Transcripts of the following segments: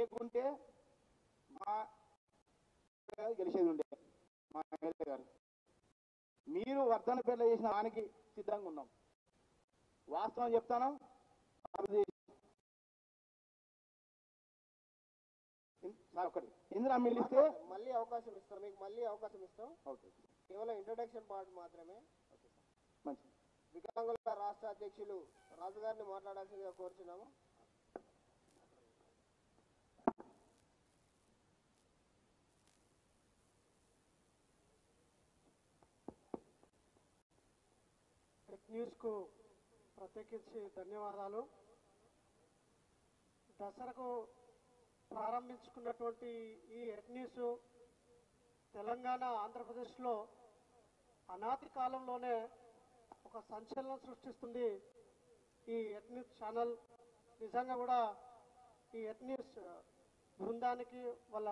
లేకుంటే మా గెలిచేది ఉండే మా ఎమ్మెల్యే గారు మీరు వర్ధనపేట చేసిన దానికి సిద్ధంగా ఉన్నాం వాస్తవం చెప్తాను అభివృద్ధి సార్ ఒకటి ఇందిరా మిల్లు ఇస్తే మళ్ళీ అవకాశం ఇస్తాం మీకు మళ్ళీ అవకాశం ఇస్తాం ఓకే కేవలం ఇంట్రొడక్షన్ పార్ట్ మాత్రమే మంచిది వికలాంగుల రాష్ట్ర అధ్యక్షులు రాజు గారిని మాట్లాడాల్సిందిగా కోరుచున్నాము టెక్ న్యూస్కు ప్రత్యేకించి ధన్యవాదాలు దసరాకు ప్రారంభించుకున్నటువంటి ఈ టెక్ న్యూస్ తెలంగాణ ఆంధ్రప్రదేశ్లో అనాది కాలంలోనే ఒక సంచలనం సృష్టిస్తుంది ఈ ఎట్ న్యూస్ ఛానల్ నిజంగా కూడా ఈ ఎట్ న్యూస్ బృందానికి వాళ్ళ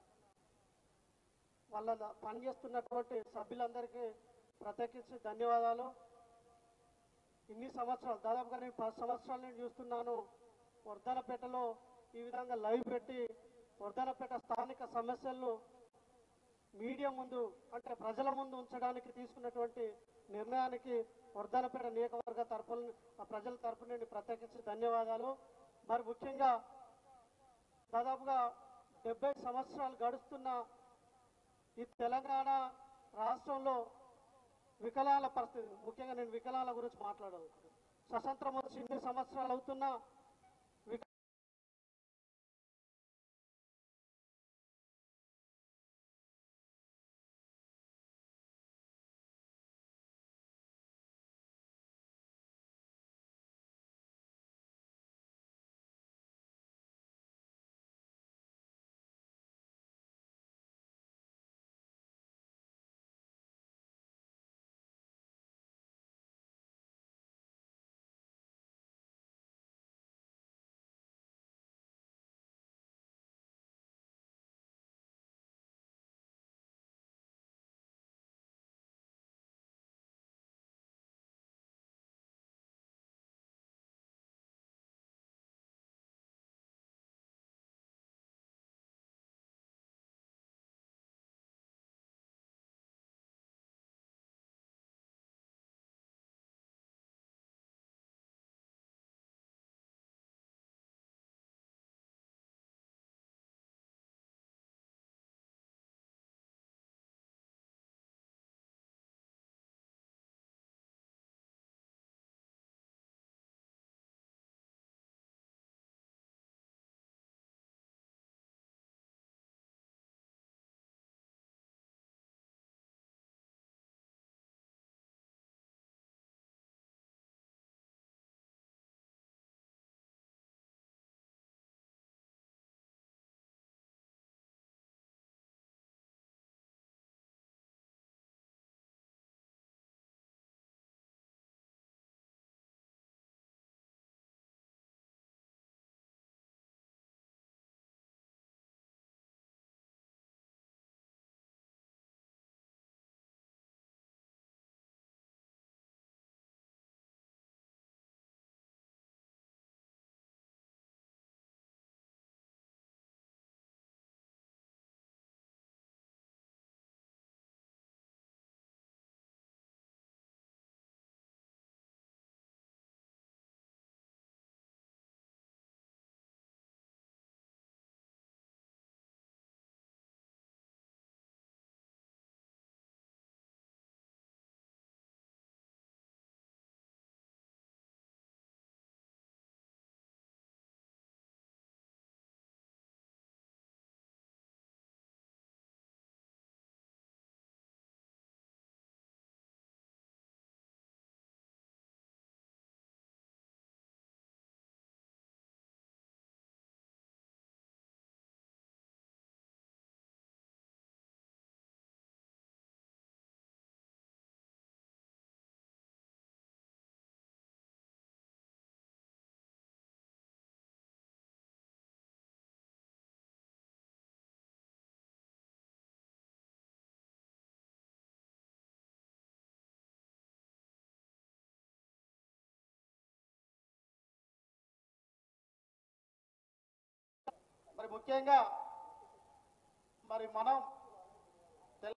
వాళ్ళ పనిచేస్తున్నటువంటి సభ్యులందరికీ ప్రత్యేకించి ధన్యవాదాలు ఇన్ని సంవత్సరాలు దాదాపుగా నేను పది సంవత్సరాల నుంచి చూస్తున్నాను వర్ధనపేటలో ఈ విధంగా లైవ్ పెట్టి వర్ధనపేట స్థానిక సమస్యలను మీడియా ముందు అంటే ప్రజల ముందు ఉంచడానికి తీసుకున్నటువంటి నిర్ణయానికి వర్ధనపేట నియోజకవర్గ తరపున ఆ ప్రజల తరపు నుండి ప్రత్యేకించి ధన్యవాదాలు మరి ముఖ్యంగా దాదాపుగా డెబ్బై సంవత్సరాలు గడుస్తున్న ఈ తెలంగాణ రాష్ట్రంలో వికలాల పరిస్థితి ముఖ్యంగా నేను వికలాల గురించి మాట్లాడాలి స్వతంత్రం వచ్చి ఇన్ని సంవత్సరాలు అవుతున్నా మరి ముఖ్యంగా మరి మనం తెల-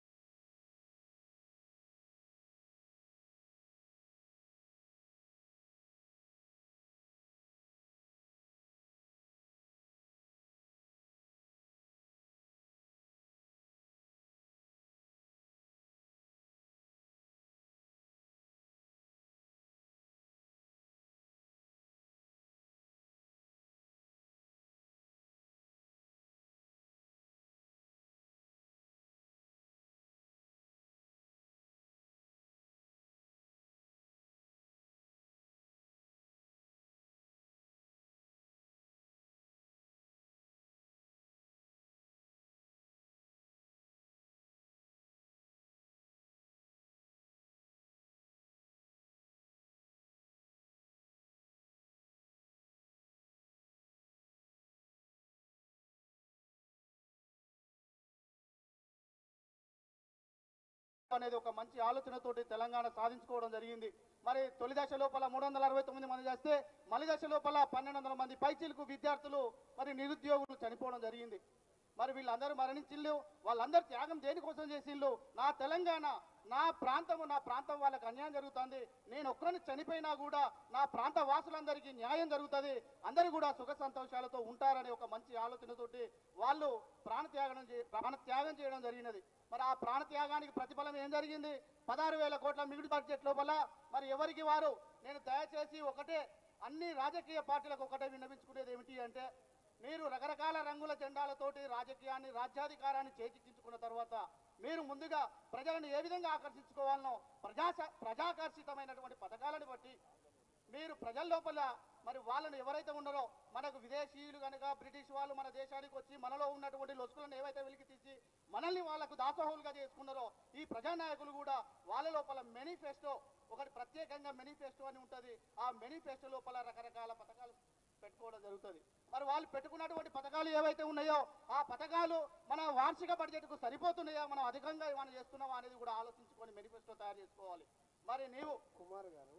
అనేది ఒక మంచి ఆలోచనతోటి తెలంగాణ సాధించుకోవడం జరిగింది మరి తొలి దశ లోపల మూడు వందల అరవై తొమ్మిది మంది చేస్తే మలి దశ లోపల పన్నెండు వందల మంది పైచీలకు విద్యార్థులు మరి నిరుద్యోగులు చనిపోవడం జరిగింది మరి వీళ్ళందరూ మరణించిళ్ళు వాళ్ళందరూ త్యాగం దేనికోసం చేసిండ్రు నా తెలంగాణ నా ప్రాంతము నా ప్రాంతం వాళ్ళకి అన్యాయం జరుగుతుంది నేను ఒక్కరిని చనిపోయినా కూడా నా ప్రాంత వాసులందరికీ న్యాయం జరుగుతుంది అందరూ కూడా సుఖ సంతోషాలతో ఉంటారనే ఒక మంచి ఆలోచనతోటి వాళ్ళు ప్రాణత్యాగం చే ప్రాణ త్యాగం చేయడం జరిగినది మరి ఆ ప్రాణ త్యాగానికి ప్రతిఫలం ఏం జరిగింది పదహారు వేల కోట్ల మిగులు బడ్జెట్ లోపల మరి ఎవరికి వారు నేను దయచేసి ఒకటే అన్ని రాజకీయ పార్టీలకు ఒకటే విన్నవించుకునేది ఏమిటి అంటే మీరు రకరకాల రంగుల జెండాలతోటి రాజకీయాన్ని రాజ్యాధికారాన్ని చేజిక్కించుకున్న తర్వాత మీరు ముందుగా ప్రజలను ఏ విధంగా ఆకర్షించుకోవాలనో ప్రజా ప్రజాకర్షితమైనటువంటి పథకాలను బట్టి మీరు ప్రజల లోపల మరి వాళ్ళని ఎవరైతే ఉన్నారో మనకు విదేశీయులు కనుక బ్రిటిష్ వాళ్ళు మన దేశానికి వచ్చి మనలో ఉన్నటువంటి లొసుకులను ఏవైతే వెలికి తీసి మనల్ని వాళ్ళకు దాసోహులుగా చేసుకున్నారో ఈ ప్రజానాయకులు కూడా వాళ్ళ లోపల మేనిఫెస్టో ఒకటి ప్రత్యేకంగా మేనిఫెస్టో అని ఉంటుంది ఆ మేనిఫెస్టో లోపల రకరకాల పథకాలు పెట్టుకోవడం జరుగుతుంది మరి వాళ్ళు పెట్టుకున్నటువంటి పథకాలు ఏవైతే ఉన్నాయో ఆ పథకాలు మన వార్షిక బడ్జెట్కు సరిపోతున్నాయా మనం అధికంగా ఏమైనా చేస్తున్నామా అనేది కూడా ఆలోచించుకొని మేనిఫెస్టో తయారు చేసుకోవాలి మరి నీవు కుమార్ గారు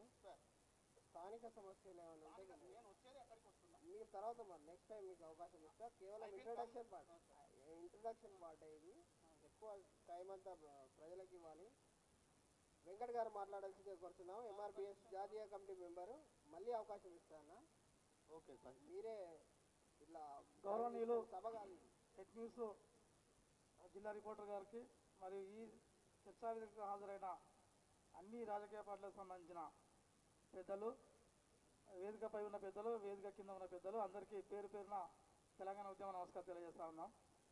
స్థానిక సమస్యలు ఏమైనా ఉంటే కదా, నేను వచ్చేది ఎక్కడికి వస్తున్నా మీకు తర్వాత మరి నెక్స్ట్ టైం మీకు అవకాశం ఇస్తా కేవలం ఇంట్రొడక్షన్ పార్ట్ ఇంట్రొడక్షన్ పార్ట్ ఇది ఎక్కువ టైం అంతా ప్ర- ప్రజలకు ఇవ్వాలి వెంకట్ గారు మాట్లాడాల్సిందే కోరుతున్నాం ఎంఆర్పిఎస్ జాతీయ కమిటీ మెంబరు మళ్ళీ అవకాశం ఇస్తాను ఓకే సార్ మీరే ఇట్లా గౌరవనీయులు సభ కాదు ఇది. టెక్ న్యూస్ జిల్లా రిపోర్టర్ గారికి మరియు ఈ చర్చా వేదికకు హాజరైన అన్ని రాజకీయ పార్టీలకు సంబంధించిన పెద్దలు వేదికపై ఉన్న పెద్దలు వేదిక కింద ఉన్న పెద్దలు అందరికీ పేరు పేరున తెలంగాణ ఉద్యమ నమస్కారం తెలియజేస్తా ఉన్నాం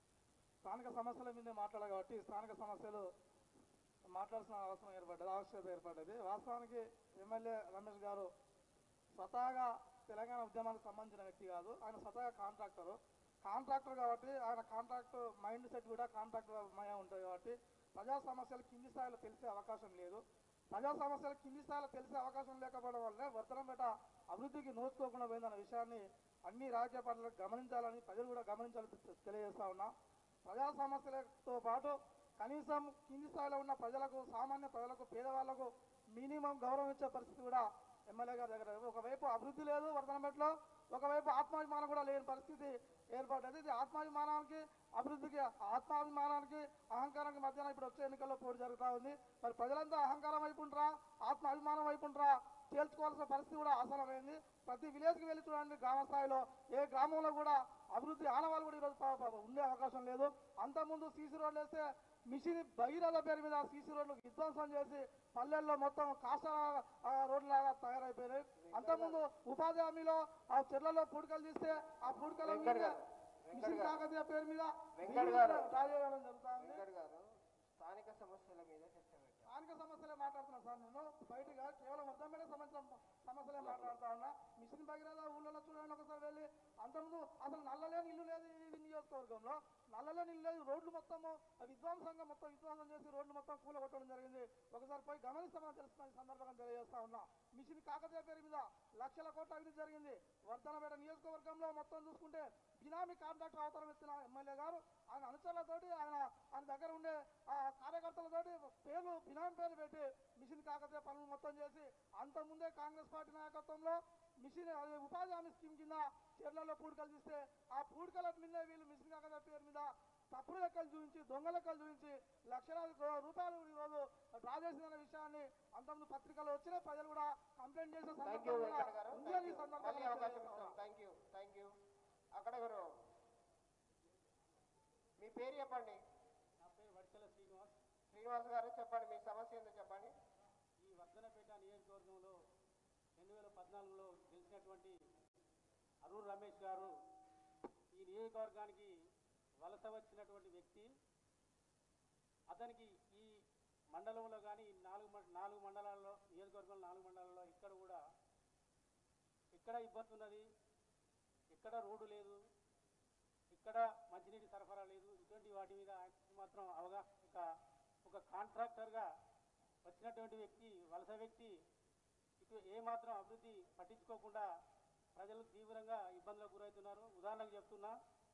స్థానిక సమస్యల మీదే మాట్లాడాలి కాబట్టి స్థానిక సమస్యలు మాట్లాడాల్సిన అవసరం ఏర్పడ్డది ఆవశ్యకత ఏర్పడ్డది వాస్తవానికి ఎమ్మెల్యే రమేష్ గారు స్వతహాగా తెలంగాణ ఉద్యమానికి సంబంధించిన వ్యక్తి కాదు ఆయన స్వతహాగా కాంట్రాక్టరు కాంట్రాక్టర్ కాబట్టి ఆయన కాంట్రాక్ట్ మైండ్ సెట్ కూడా కాంట్రాక్టర్ మయ ఉంటుంది కాబట్టి ప్రజా సమస్యలు కింది స్థాయిలో తెలిసే అవకాశం లేదు ప్రజా సమస్యలు కింది స్థాయిలో తెలిసే అవకాశం లేకపోవడం వల్లే వర్ధనంపేట అభివృద్ధికి నోచుకోకుండా పోయిందన్న విషయాన్ని అన్ని రాజకీయ పార్టీలకు గమనించాలని ప్రజలు కూడా గమనించాలని తె- తెలియజేస్తా ఉన్నా ప్రజా సమస్యలతో పాటు కనీసం కింది స్థాయిలో ఉన్న ప్రజలకు సామాన్య ప్రజలకు పేదవాళ్లకు మినిమం గౌరవం ఇచ్చే పరిస్థితి కూడా ఎమ్మెల్యే గారి దగ్గర లేదు. ఒకవైపు అభివృద్ధి లేదు వర్ధనపేటలో ఒకవైపు ఆత్మాభిమానం కూడా లేని పరిస్థితి ఏర్పడ్డది ఇది ఆత్మాభిమానానికి అభివృద్ధికి ఆత్మాభిమానానికి అహంకారానికి మధ్యన ఇప్పుడు వచ్చే ఎన్నికల్లో పోటీ జరుగుతూ ఉంది మరి ప్రజలంతా అహంకారం వైపు ఉంటారా ఆత్మాభిమానం వైపు ఉంటారా తేల్చుకోవాల్సిన పరిస్థితి కూడా ఆసనమైంది ప్రతి విలేజ్కి వెళ్ళి చూడండి గ్రామ స్థాయిలో ఏ గ్రామంలో కూడా అభివృద్ధి ఆనవాళ్ళు కూడా ఈరోజు పా- పా- ఉండే అవకాశం లేదు అంతకుముందు సీసీ రోడ్లు వేస్తే మిషన్ భగీరథ పేరు మీద సీసీ రోడ్లు విధ్వంసం చేసి పల్లెల్లో మొత్తం కాస్త రోడ్లాగా తయారైపోయినాయి అంతకుముందు ఉపాధి హామీలో ఆ చెర్లలో పూడికలు తీస్తే ఆ పూడికల మీద వెంకట్ గారు, వెంకట్ మిషన్ గారు. కాకతీయ పేరు మీద వెంకట్ గారు. డ్రా చేయడం జరుగుతా ఉంది వెంకట్ గారు స్థానిక సమస్యల మీద చర్చ పెట్టారు స్థానిక సమస్యలే మాట్లాడుతున్నా సార్ నేను బయటగా కేవలం వర్ధంపేట సంబంధించిన సమస్యలే మాట్లాడుతా ఉన్నా మిషన్ భగీరథ ఊళ్ళలో చూడండి ఒకసారి వెళ్ళి అంతకుముందు అసలు నల్లలేని ఇల్లు లేదు ఈ నియోజకవర్గంలో నల్లలేని ఇల్లు లేదు రోడ్లు మొత్తము విధ్వంసంగా మొత్తం విధ్వంసం చేసి రోడ్లు మొత్తం కూలగొట్టడం జరిగింది ఒకసారి పోయి గమనిస్తామని తెలుస్తున్న ఈ సందర్భంగా తెలియజేస్తా ఉన్నా మిషన్ కాకతీయ పేరు మీద లక్షల కోట్ల అభివృద్ధి జరిగింది వర్ధనపేట నియోజకవర్గంలో మొత్తం చూసుకుంటే బినామీ కాంట్రాక్టర్ అవతారం ఎత్తిన ఎమ్మెల్యే గారు ఆయన అనుచరులతోటి ఆయన ఆయన దగ్గర ఉండే ఆ కార్యకర్తలతోటి పేర్లు బినామీ పేర్లు పెట్టి మిషన్ కాకతీయ పనులు మొత్తం చేసి అంతకుముందే కాంగ్రెస్ పార్టీ నాయకత్వంలో మిషన్ అది ఉపాధి హామీ స్కీమ్ కింద చీరలలో పూడికలు తీస్తే ఆ పూడికల మీద తప్పుడు లెక్కలు చూపించి దొంగ లెక్కలు చూపించి లక్షలాది కో- రూపాయలు ఈరోజు డ్రా చేసిందనే విషయాన్ని అంతకుముందు పత్రికలు వచ్చిన ప్రజలు కూడా కంప్లైంట్ చేసిన థ్యాంక్ యూ సందర్భం కూడా వెంకట గారు ఉంది అని ఈ మళ్ళీ సందర్భంగా అవకాశం తెలియజేస్తా ఇస్తాం థ్యాంక్ యూ థ్యాంక్ యూ అక్కడ ఎవరు మీ పేరు చెప్పండి నా పేరు వడిసెల శ్రీనివాస్ శ్రీనివాస్ గారు చెప్పండి మీ సమస్య ఏందో చెప్పండి ఈ వర్ధనపేట నియోజకవర్గంలో రెండు వేల పద్నాలుగులో గెలిచినటువంటి అరుణ్ రమేష్ గారు ఈ నియోజకవర్గానికి వలస వచ్చినటువంటి వ్యక్తి అతనికి ఈ మండలంలో కానీ నాలుగు మ- నాలుగు మండలాల్లో నియోజకవర్గంలో నాలుగు మండలాల్లో ఇక్కడ కూడా ఎక్కడ ఇబ్బంది ఉన్నది ఎక్కడ రోడ్డు లేదు ఇక్కడ మంచినీటి సరఫరా లేదు ఇటువంటి వాటి మీద ఆయనకు మాత్రం అవగాహన ఒక ఒక కాంట్రాక్టర్గా వచ్చినటువంటి వ్యక్తి వలస వ్యక్తి ఇటు ఏమాత్రం అభివృద్ధి పట్టించుకోకుండా ప్రజలు తీవ్రంగా ఇబ్బందులకు గురవుతున్నారు ఉదాహరణకు చెప్తున్నా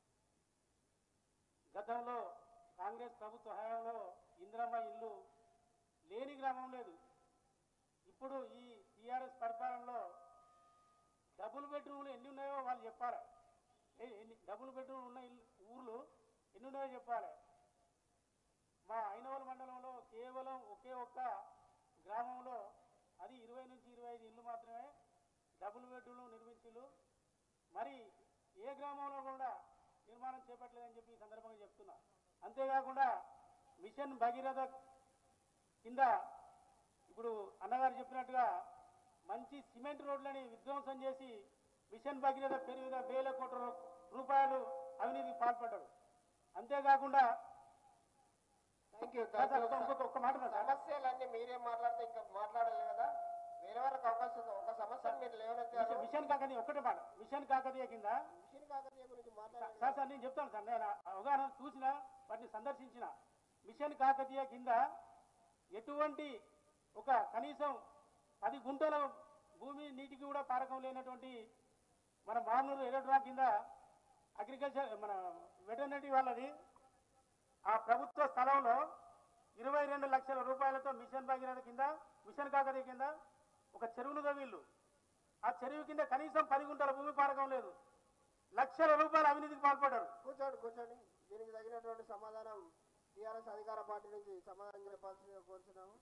గతంలో కాంగ్రెస్ ప్రభుత్వ హయాంలో ఇందిరమ్మ ఇల్లు లేని గ్రామం లేదు ఇప్పుడు ఈ టీఆర్ఎస్ పరిపాలనలో డబుల్ బెడ్రూమ్లు ఎన్ని ఉన్నాయో వాళ్ళు చెప్పాలి ఏ- ఎన్ని డబుల్ బెడ్రూమ్ ఉన్న ఇల్లు ఊర్లు ఎన్ని ఉన్నాయో చెప్పాలి మా ఐనవల మండలంలో కేవలం ఒకే ఒక్క గ్రామంలో అది ఇరవై నుంచి ఇరవై ఐదు ఇల్లు మాత్రమే డబుల్ బెడ్రూమ్లు నిర్మించిల్లు మరి ఏ గ్రామంలో కూడా నిర్మాణం చేపట్టలేదని చెప్పి ఈ సందర్భంగా చెప్తున్నా అంతేకాకుండా మిషన్ భగీరథ కింద ఇప్పుడు అన్నగారు చెప్పినట్టుగా మంచి సిమెంట్ రోడ్లని విధ్వంసం చేసి మిషన్ భగీరథ పేరు మీద వేల కోట్ల రూ- రూపాయలు అవినీతికి పాల్పడ్డారు అంతేకాకుండా thank you sir, thank sir, you ఒక్క- ఒక్క మాట ఉన్నా సార్ సమస్యలన్నీ మీరే మాట్లాడితే ఇంకా మాట్లాడాలి కదా వేరే వారికి అవకాశం ఉంది. ఒక సమస్యను మీరు లేవనెత్తారు మిషన్- మిషన్ కాకతీయ ఒక్కటే మాట మిషన్ కాకతీయ కింద మిషన్ కాకతీయ గురించి సార్ మాట్లాడాలి సార్ సార్ నేను చెప్తాను సార్ నేను అవగాహన చూసిన వాటిని సందర్శించిన మిషన్ కాకతీయ కింద ఎటువంటి ఒక కనీసం పది గుంటల భూమి నీటికి కూడా పారకం లేనటువంటి మన మామూలు ఎలక్ట్రా కింద అగ్రికల్చర్ మన వెటర్నరీ వాళ్ళది ఆ ప్రభుత్వ స్థలంలో ఇరవై రెండు లక్షల రూపాయలతో మిషన్ భగీరథ కింద మిషన్ కాకతీయ కింద ఒక చెరువును తవ్విళ్ళు ఆ చెరువు కింద కనీసం పది గుంటల భూమి పారకం లేదు లక్షల రూపాయల అవినీతికి పాల్పడ్డారు కూర్చోండి కూర్చోండి దీనికి తగినటువంటి సమాధానం టీఆర్ఎస్ అధికార పార్టీ నుంచి సమాధానం చెప్పాల్సిందిగా కోరుతున్నాము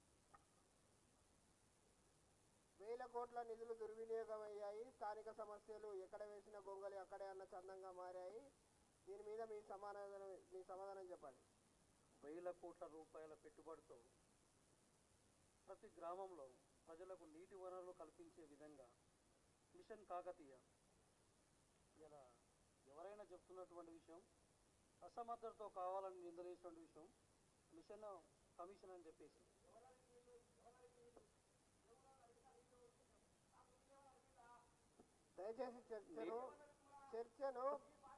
వేల కోట్ల నిధులు దుర్వినియోగం అయ్యాయి స్థానిక సమస్యలు ఎక్కడ వేసిన గొంగలి అక్కడే అన్న చందంగా మారాయి దీని మీద మీ సమాధానం మీ సమాధానం చెప్పండి వేల కోట్ల రూపాయల పెట్టుబడితో ప్రతి గ్రామంలో ప్రజలకు నీటి వనరులు కల్పించే విధంగా మిషన్ కాకతీయ ఇలా ఎవరైనా చెప్తున్నటువంటి విషయం అసమర్థతతో కావాలని నిందలేసినటువంటి విషయం మిషన్ కమిషన్ అని చెప్పేసి దయచేసి చర్చను చర్చను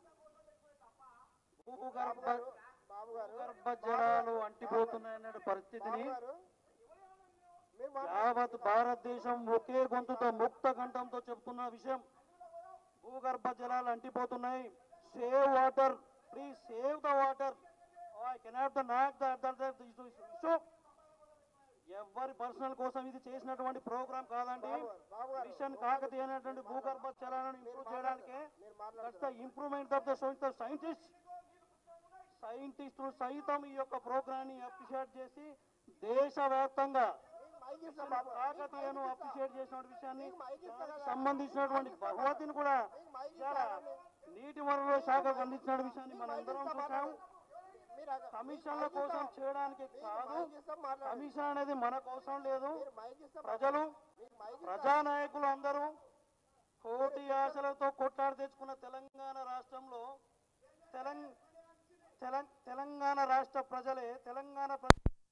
భూగర్భ బాబు గారు భూగర్భ జలాలు అంటిపోతున్నాయనే పరిస్థితిని బాబు గారు మీరు మాట్లాడండి. యావత్ భారతదేశం ఒకే గొంతుతో ముక్త కంఠంతో చెప్తున్న విషయం భూగర్భ జలాలు అంటిపోతున్నాయి save water please save the water I cannot the knock issue ఎవరి పర్సనల్ కోసం ఇది చేసినటువంటి ప్రోగ్రామ్ కాదండి బాబు గారు, బాబు గారు, మిషన్ కాకతీయ అనేటువంటి భూగర్భ జలాలను మీరు ఇంప్రూవ్ చేయడానికే మీరు దట్స్ ద మాట్లాడుతున్నారు ఇంప్రూవ్మెంట్ ఆఫ్ ద సైంటిస్ట్ సైంటిస్టులు సైతం ఈ యొక్క ప్రోగ్రామ్ ని అప్రిషియేట్ చేసి దేశవ్యాప్తంగా మీకు మైక్ ఇస్తాం బాబు గారు. మీకు కాకతీయను మైక్ ఇస్తాం. అప్రిషియేట్ చేసినటువంటి విషయాన్ని మీకు మైక్ ఇస్తా దానికి కదా. సంబంధించినటువంటి భగవతిని కూడా మీకు మైక్ చాలా ఇస్తానండి. నీటి వనరుల శాఖకు అందించిన విషయాన్ని మీకు మైక్ మనందరం ఇస్తాం చూసాం మాట్లాడండి. మీరు అగ- కమిషన్ల మీకు మైక్ కోసం ఇస్తాం. చేయడానికి మీకు కాదు మైక్ ఇస్తాం మాట్లాడండి. కమిషన్ అనేది మన కోసం లేదు మీరు మైక్ ఇస్తాం ప్రజలు మీకు మైక్ ఇస్తాం. ప్రజానాయకులు అందరూ కోటి ఆశలతో కొట్లాడి తెచ్చుకున్న తెలంగాణ రాష్ట్రంలో తెలంగ తెలం- తెలంగాణ రాష్ట్ర ప్రజలే తెలంగాణ ప్ర-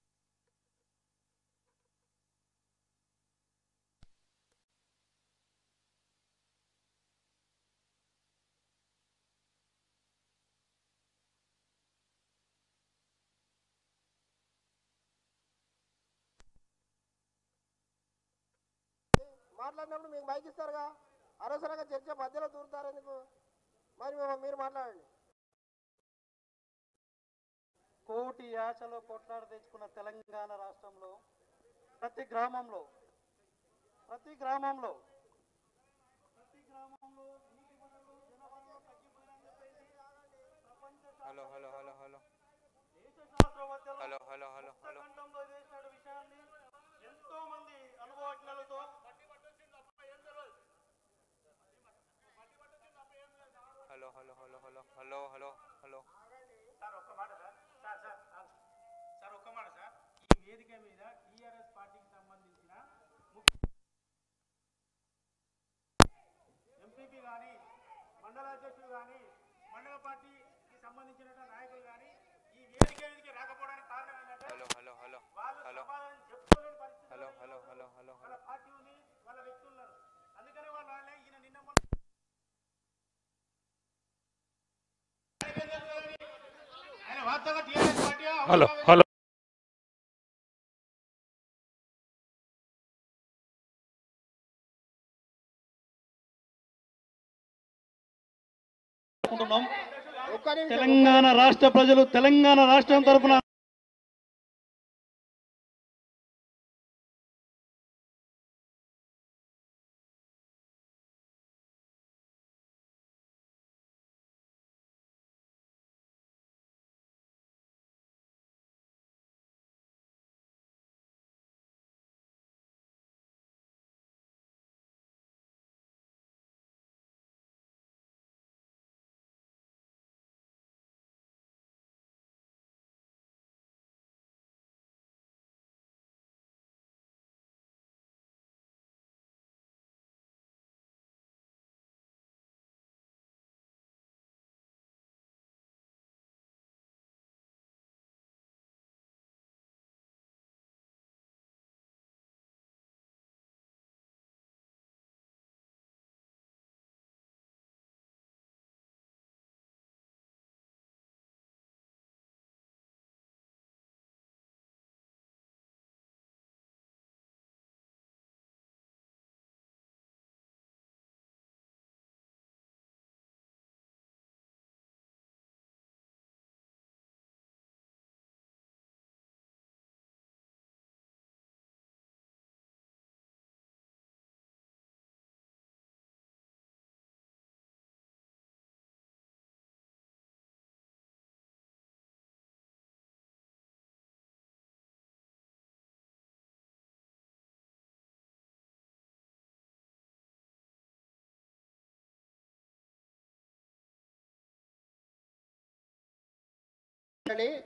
మాట్లాడినప్పుడు మీకు మైక్ ఇస్తారుగా అనవసరంగా చర్చ మధ్యలో దూరుతారు ఎందుకు మరి మేము- మీరు మాట్లాడండి కోటి ఆశలో కొట్లాడి తెచ్చుకున్న తెలంగాణ రాష్ట్రంలో ప్రతి గ్రామంలో ప్రతి గ్రామంలో ప్రతి గ్రామంలో నీటి వనరులు జల వనరులు తగ్గిపోయాయని చెప్పేసి ప్రపంచ హలో హలో హలో హలో పత్రోపత్యాలు హలో హలో హలో హలో కంఠంతో చేసిన విషయాన్ని ఎంతో మంది అనుభవజ్ఞులతో hello hello hello hello hello hello hello sir ఒక్క మాట సార్ సార్ సార్ ఆగు. సార్ ఒక్క మాట సార్ ఈ వేదిక మీద టీఆర్ఎస్ పార్టీకి సంబంధించిన ఎంపీపీ కానీ మండల అధ్యక్షులు కానీ మండల పార్టీకి సంబంధించిన నాయకులు కానీ ఈ వేదిక మీదకి రాకపోవడానికి కారణం ఏంటంటే హలో హలో హలో వాళ్ళు హలో సమాధానం చెప్పుకోలేని పరిస్థితి హలో హలో హలో హలో వాళ్ళ హలో పార్టీ ఉంది వాళ్ళ వ్యక్తులు ఉన్నారు అందుకనే వాళ్ళు రాలే ఈయన నిన్న మొన్న ఆయన వాస్తవంగా టీఆర్ఎస్ పార్టీ హలో హలో అనుకుంటున్నాం ఒక్క నిమిషం తెలంగాణ రాష్ట్ర ప్రజలు తెలంగాణ రాష్ట్రం తరపున అని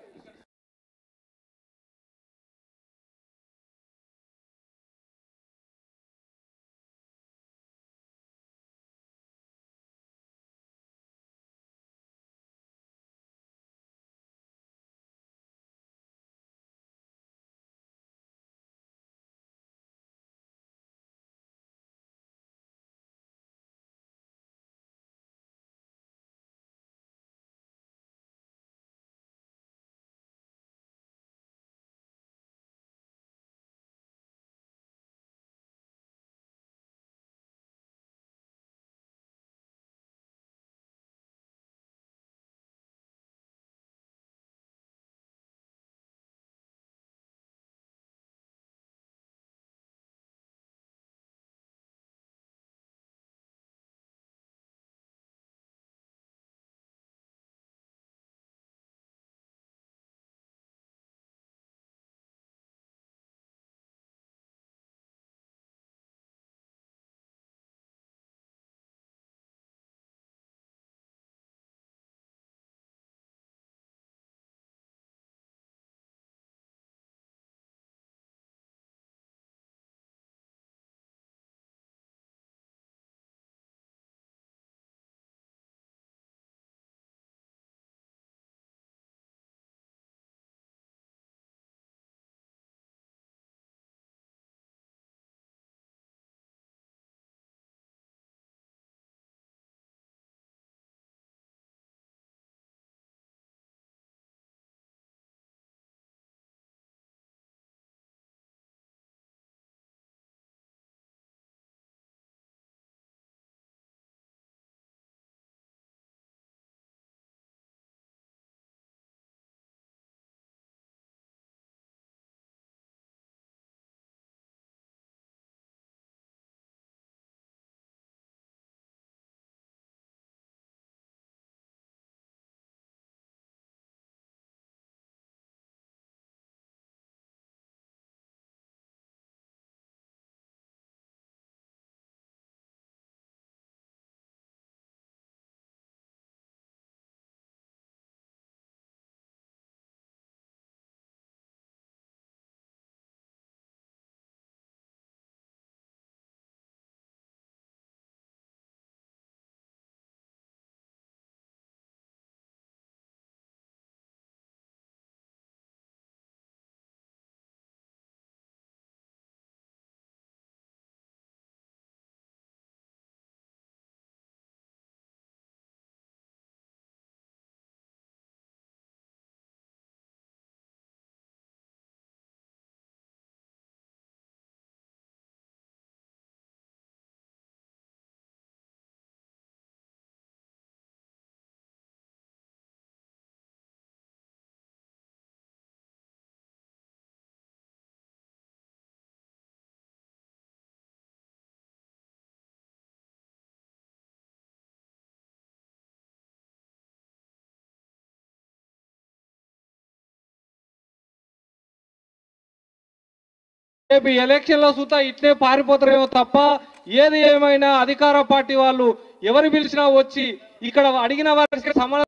రేపు ఎలక్షన్ లో సుతా ఇట్లే పారిపోతారేమో తప్ప ఏది ఏమైనా అధికార పార్టీ వాళ్ళు ఎవరు పిలిచినా వచ్చి ఇక్కడ అడిగిన వారికి సమాధానం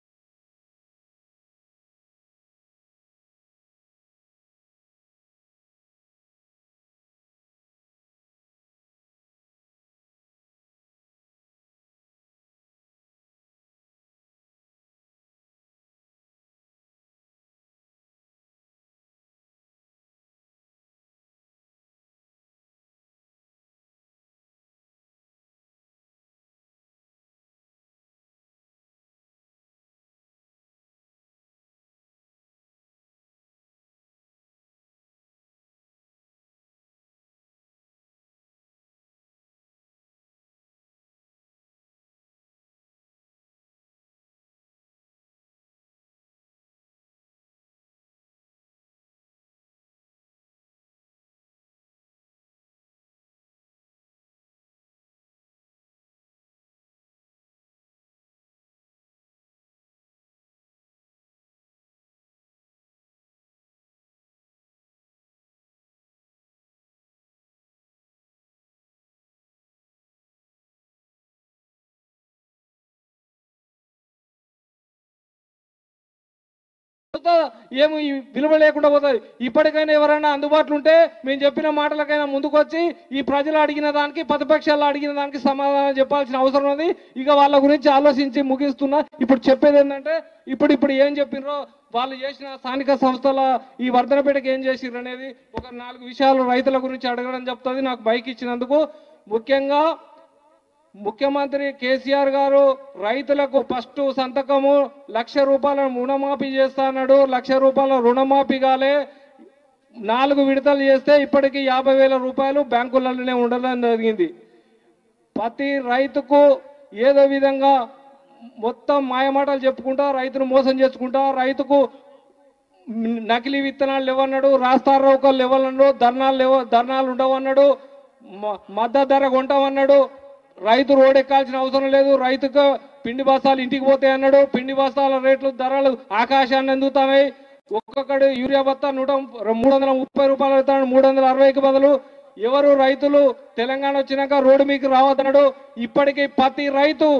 ఏమి విలువ లేకుండా పోతుంది ఇప్పటికైనా ఎవరైనా అందుబాటులో ఉంటే మేము చెప్పిన మాటలకైనా ముందుకొచ్చి ఈ ప్రజలు అడిగిన దానికి ప్రతిపక్షాలు అడిగిన దానికి సమాధానం చెప్పాల్సిన అవసరం ఉంది ఇక వాళ్ళ గురించి ఆలోచించి ముగిస్తున్నా ఇప్పుడు చెప్పేది ఏంటంటే ఇప్పుడు ఇప్పుడు ఏం చెప్పినరో వాళ్ళు చేసిన స్థానిక సంస్థల ఈ వర్ధనపేటకి ఏం చేసిర్రు అనేది ఒక నాలుగు విషయాలు రైతుల గురించి అడగడం చెప్తుంది నాకు బైక్ ఇచ్చినందుకు ముఖ్యంగా ముఖ్యమంత్రి కేసీఆర్ గారు రైతులకు ఫస్ట్ సంతకము లక్ష రూపాయల రుణమాఫీ చేస్తా అన్నాడు లక్ష రూపాయల రుణమాఫీ కాలే నాలుగు విడతలు చేస్తే ఇప్పటికి యాభై వేల రూపాయలు బ్యాంకులలోనే ఉండడం జరిగింది ప్రతి రైతుకు ఏదో విధంగా మొత్తం మాయమాటలు చెప్పుకుంటా రైతును మోసం చేసుకుంటా రైతుకు నకిలీ విత్తనాలు లేవన్నాడు రాస్తార రోకలు లేవన్నాడు ధర్నాలు లేవ ధర్నాలు ఉండవన్నాడు మ- మద్దతు ధర కొంటామన్నాడు రైతు రోడ్ ఎక్కాల్సిన అవసరం లేదు రైతుకు పిండి బస్తాలు ఇంటికి పోతాయి అన్నాడు పిండి బస్తాల రేట్లు ధరలు ఆకాశాన్ని అందుతున్నాయి ఒక్కొక్కడు యూరియా బస్తా నూట ము- మూడు వందల ముప్పై రూపాయలు అవుతాడు మూడు వందల అరవైకి బదులు ఎవరు రైతులు తెలంగాణ వచ్చినాక రోడ్డు మీకు రావద్దన్నాడు ఇప్పటికీ ప్రతి రైతు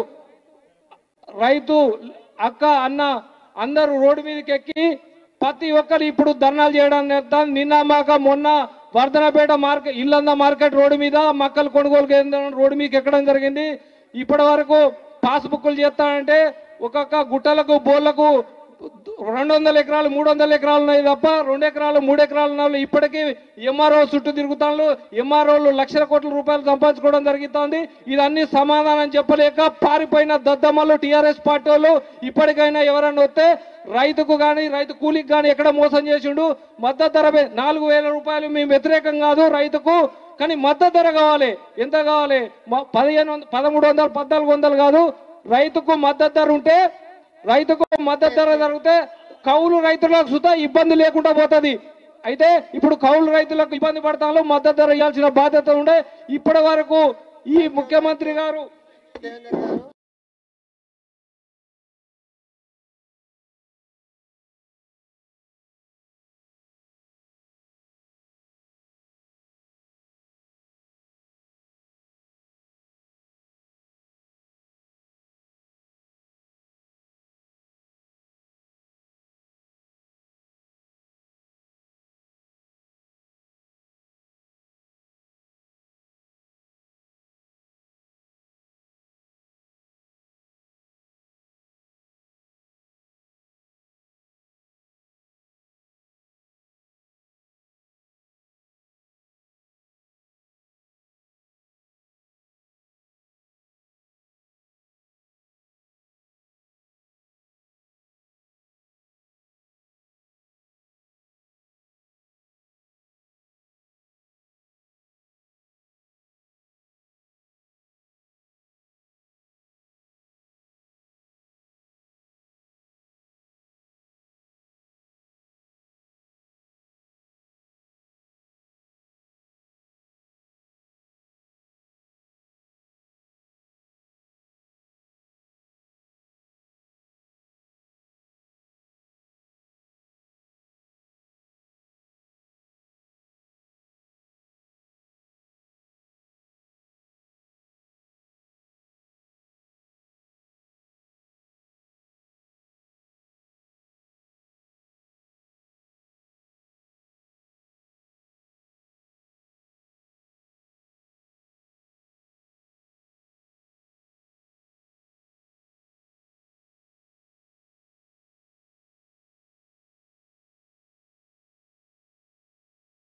రైతు అక్క అన్న అందరూ రోడ్డు మీదకి ఎక్కి ప్రతి ఒక్కరు ఇప్పుడు ధర్నాలు చేయడం నేర్తాం నిన్న మాక మొన్న Wardhannapet market Illanda market road మీద మక్కలు కొనుగోలు కేంద్రం రోడ్డు మీకు ఎక్కడం జరిగింది ఇప్పటి వరకు పాస్బుక్లు చేస్తానంటే ఒక్కొక్క గుట్టలకు బోర్లకు రెండు వందల ఎకరాలు మూడు వందల ఎకరాలు ఉన్నాయి తప్ప రెండు ఎకరాలు మూడు ఎకరాలు ఉన్న వాళ్ళు ఇప్పటికీ ఎంఆర్ఓ చుట్టూ తిరుగుతాను ఎంఆర్ఓలు లక్షల కోట్ల రూపాయలు సంపాదించుకోవడం జరుగుతోంది ఇదన్నీ సమాధానం చెప్పలేక పారిపోయిన దద్దమ్మలు టీఆర్ఎస్ పార్టీ వాళ్ళు ఇప్పటికైనా ఎవరన్నా వస్తే రైతుకు కానీ రైతు కూలికి కానీ ఎక్కడ మోసం చేసిండు మద్దతు ధర పె- నాలుగు వేల రూపాయలు మేము వ్యతిరేకం కాదు రైతుకు కానీ మద్దతు ధర కావాలి ఎంత కావాలి మ- పదిహేను వంద పదమూడు వందలు పద్నాలుగు వందలు కాదు రైతుకు మద్దతు ధర ఉంటే రైతుకు మద్దతు ధర జరిగితే కౌలు రైతులకు సుతా ఇబ్బంది లేకుండా పోతుంది అయితే ఇప్పుడు కౌలు రైతులకు ఇబ్బంది పడతాను మద్దతు ధర ఇవ్వాల్సిన బాధ్యత ఉండే ఇప్పటి వరకు ఈ ముఖ్యమంత్రి గారు దేవేందర్ గారు